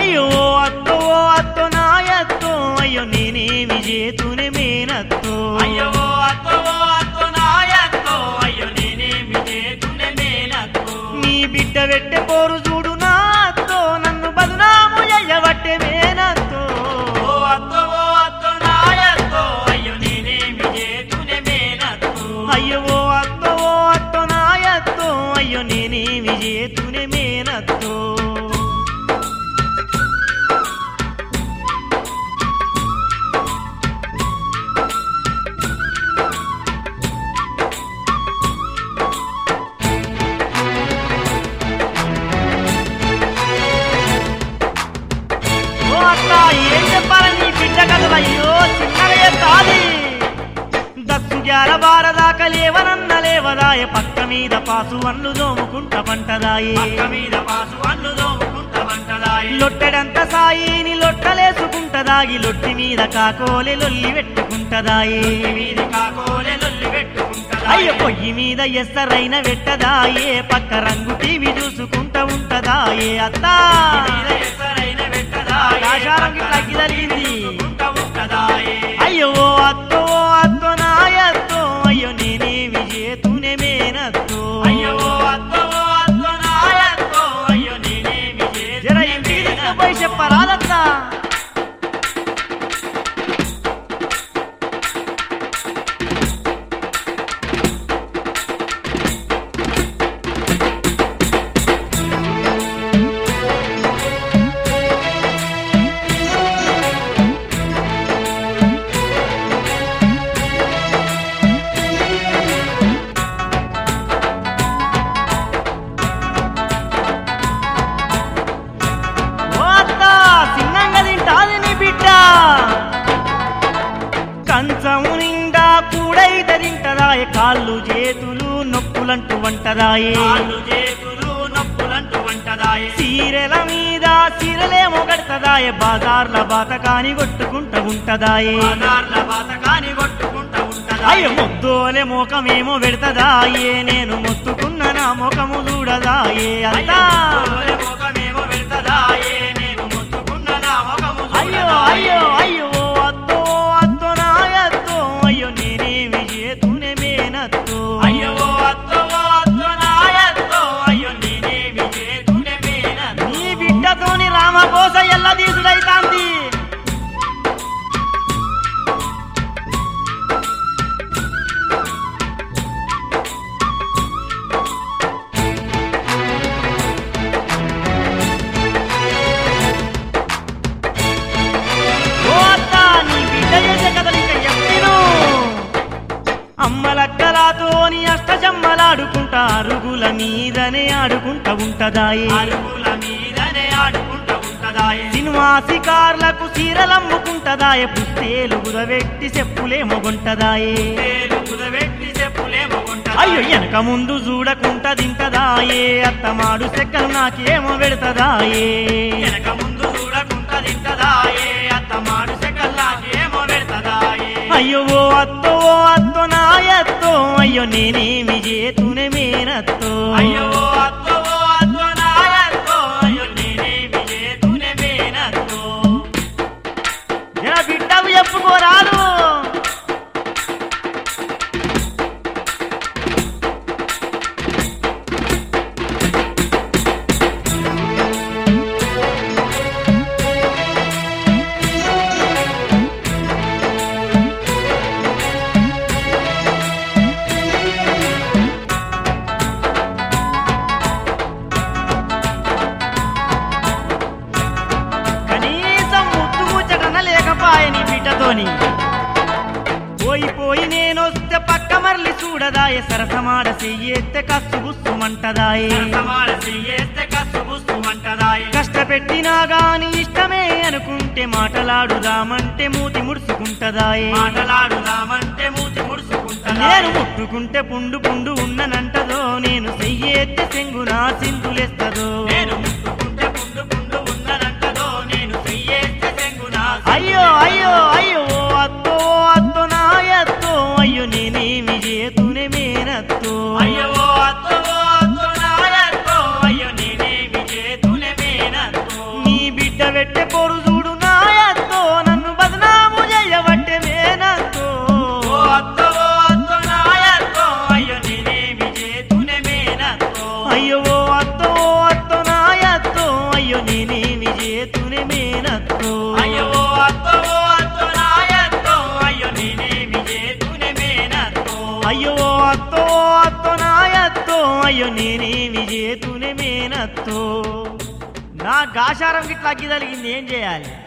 అయ్యో ఓ అత్తో ఓ అత్తో నాయత్తో అయ్యో నేనేమి చేతునే మేనత్తో అయ్యో అత్తో అత్తో నాయత్తో అయ్యో నేనేమి చేతునే మేనత్తో నీ బిడ్డ పెట్టే పోరు చూడు నాతో నన్ను బదునాము ఎయ్యబట్టే మేనత్తో ఓ అత్తో అత్తో నాయత్తో అయ్యో నేనేమి చేతునే మేనత్తో అయ్యో ఓ అత్తో ఓ అత్తో నాయత్తో అయ్యో నేనేమి చేతునే మేనత్తో ఓ అత్త ఏం చెప్పాలని నీ బిడ్డ కథలు అయ్యో చిన్నగా కాది దస్సు గ్యాల బారదాకా లేవనన్న లేవదాయ పక్క మీద పాసు అన్ను దోముకుంట పంటదాయే పక్క మీద పాసు అన్ను దోముకుంట వంటదాయి లొట్టెడంత సాయిని లొట్టలేసుకుంటదాగి లొట్టి మీద కాకోలే లొల్లి పెట్టుకుంటదాయే మీద కాకోలే లొల్లి పెట్టుకుంటదా అయ్య పొయ్యి మీద ఎస్తరైన వెట్టదాయే పక్క రంగు టీవీ చూసుకుంటా ఉంటదాయే అత్తా మీద ఎసరైన వెట్టదాయి ఆకాశారం గిట్ల అగ్గి తగిలింది. చూసుకుంట ఉంటదాయే అయ్యో ఓ అత్తో ఓ అత్తో నాయత్తో అయ్యో నేనేమి చేతూనే మేనత్తో అయ్యో అత్తో అత్తో నాయత్తో అయ్యో నేనేమి జర చేతునే ఇంటికి మేనత్తో తీసుకుపోయి చెప్పరాదత్తా ఓ అత్తా చిన్నంగా తింటాది నీ బిడ్డ కంచము నిండా కూడైతే తింటదాయ కాళ్ళు చేతులు నొప్పులంటూ వంటదాయే కాళ్ళు చేతులు నొప్పులంటూ వంటదాయి చీరల మీద చీరలేమో కడతదాయ బాజార్ల బాతకాని కొట్టుకుంటూ ఉంటదాయే ఆధార్ల బాతకాని కొట్టుకుంటా ఉంటదాయి అయ్యో ముద్దోలే మోకమేమో పెడతదాయే నేను మొత్తుకున్న నా ముఖము చూడదాయే అత్తా అయ్యో ముఖమేమో వెళ్తదాయే నేను ముట్టుకున్న నా ముఖము అయ్యో చూడదాయే. అయ్యో అయ్యో అత్తో అత్తో నాయత్తో అయ్యో నేనేమి చేతూనే మేనత్తో అయ్యో అత్తో అత్తో నాయత్తో అయ్యో నేనేమి చేతునే మేనత్తో నీ బిడ్డతోని రామకోస ఎల్ల తీసుడైతాంది ఓ అత్త, నీ బిడ్డ చేసే కథలు ఇంకా ఎప్పిను అమ్మలక్కలాతోని అష్టజమ్మలాడుకుంటా అరుగుల మీదనే ఆడుకుంటా ఉంటదాయే అరుగుల మీదనే ఆడుకుంటా ఉంటదాయే సినిమా శికార్లకు చీరలమ్ముకుంటదాయే పుస్తేలు గురవెట్టి చెప్పులేమో గుంటదాయే పేరు కుదబెట్టి చెప్పులేమో ఉంటదాయే. అయ్యో వెనక ముందు చూడకుంట తింటదాయే అత్తమాడు చెక్కలు నాకేమో పెడతదాయే వెనక ముందు చూడకుండా తింటదాయే అత్త మాడు సెకల్లాకేమో పెడతదాయే అయ్యో ఓ అత్తో ఓ అత్తో నాయత్తో అయ్యో నేనేమి చేతూనే మేనత్తో అయ్యో అత్తో అత్తో నాయత్తో అయ్యో నేనేమి చేతునే మేనత్తో జర బిడ్డకు చెప్పుకోరాదు కనీసం ముద్దు ముచ్చటన లేకపాయ నీ బిడ్డతోని పోయి పోయి నేనొస్తే పక్క మరలి చూడదాయ సరసమాడ చెయ్యేస్తే కస్సు బుస్సుమంటదాయే సమాన చెయ్యేస్తే కసు బుస్సుమంటదాయే కష్టపెట్టినా గాని ఇష్టమే అనుకుంటే మాటలాడుదామంటే మూతి ముడుచుకుంటదాయే మాటలాడుదామంటే మూతి ముడుచుకుంటదా నేను ముట్టుకుంటే పుండు పుండు ఉన్ననంటదో నేను చెయ్యేస్తే చెంగునా సింధులేస్తదో నేను ముట్టుకుంటే పుండు పుండు ఉన్నదంటదో నేను చెయ్యేస్తే చెంగునా అయ్యో అయ్యో అయ్యో ఓ అత్తో ఓ అత్తో నాయత్తో అయ్యో నేనేమి చేతూనే మేనత్తో అయ్యో అత్తో అత్తో నాయత్తో అయ్యో నేనేమి చేతునే మేనత్తో నీ బిడ్డ అత్తో ఓ అత్తో నాయత్తో అయ్యో నేనేమి చేతునే మేనత్తో అయ్యో ఓ అత్తో ఓ అత్తో నాయత్తో అయ్యో నేనేమి చేతునే మేనత్తో అయ్యో ఓ అత్తో ఓ అత్తో నాయత్తో అయ్యో నేనేమి చేతునే మేనత్తో నా గాశారం గిట్లా అగ్గి తలిగింది ఏం చేయాలి